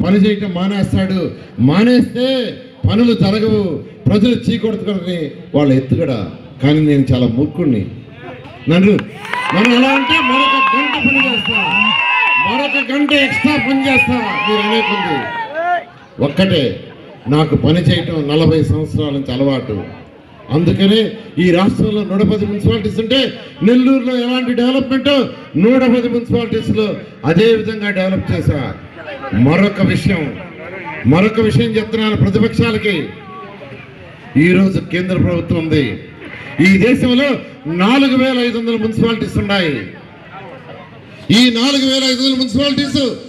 పని చేయటం మానేస్తాడు మానేస్తే పనులు జరగవు ప్రజలు చీకొడుతుని వాళ్ళ ఎత్తుగడ కానీ నేను చాలా మూర్ఖుణ్ణి నన్ను నన్ను ఎలా అంటే మరొక గంట పని చేస్తా మరొక గంట ఎక్స్ట్రా పని చేస్తా మీరు అనేకుంది ఒక్కటే నాకు పని చేయటం నలభై సంవత్సరాల నుంచి అలవాటు అందుకనే ఈ రాష్ట్రంలో నూట పది మున్సిపాలిటీస్ ఉంటే నెల్లూరులో ఎలాంటి డెవలప్మెంట్ నూట పది మున్సిపాలిటీస్లో అదే విధంగా డెవలప్ చేశా మరొక విషయం మరొక విషయం చెప్తున్నాను ప్రతిపక్షాలకి ఈరోజు కేంద్ర ప్రభుత్వం ఉంది ఈ దేశంలో నాలుగు వేల ఐదు వందల మున్సిపాలిటీస్ ఉన్నాయి ఈ నాలుగు వేల ఐదు వందల మున్సిపాలిటీస్